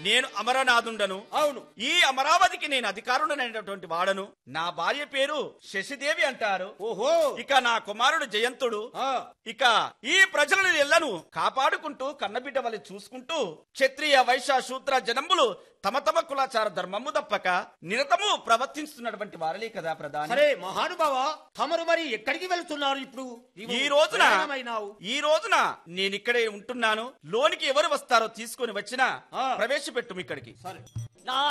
నేను అమరనాథుండను అవును ఈ అమరావతికి నేను అధికారుడనైనటువంటి వాడను నా భార్య పేరు శశిదేవి అంటారు ఓహో ఇక నా కుమారుడు జయంతుడు ఆ, ఇక ఈ ప్రజలను ఎల్లను కాపాడుకుంటూ కన్నబిడ్డ వలె చూసుకుంటూ క్షత్రియ వైశ్య శూద్ర జనంబులు తమ తమ కులాచార ధర్మము తప్పక నిరతము ప్రవర్తిస్తున్నటువంటి వారలే కదా ప్రధాని సరే మహానుభావ తమరు మరి ఎక్కడికి వెళ్తున్నారు ఇప్పుడు నీవు ఈ రోజున ప్రయాణమైనావు. ఈ రోజున నేను ఇక్కడే ఉంటున్నాను లోనికి ఎవరు వస్తారో తీసుకొని వచ్చినా ఆ. ప్రవేశపెట్టు ఇక్కడికి సరే నా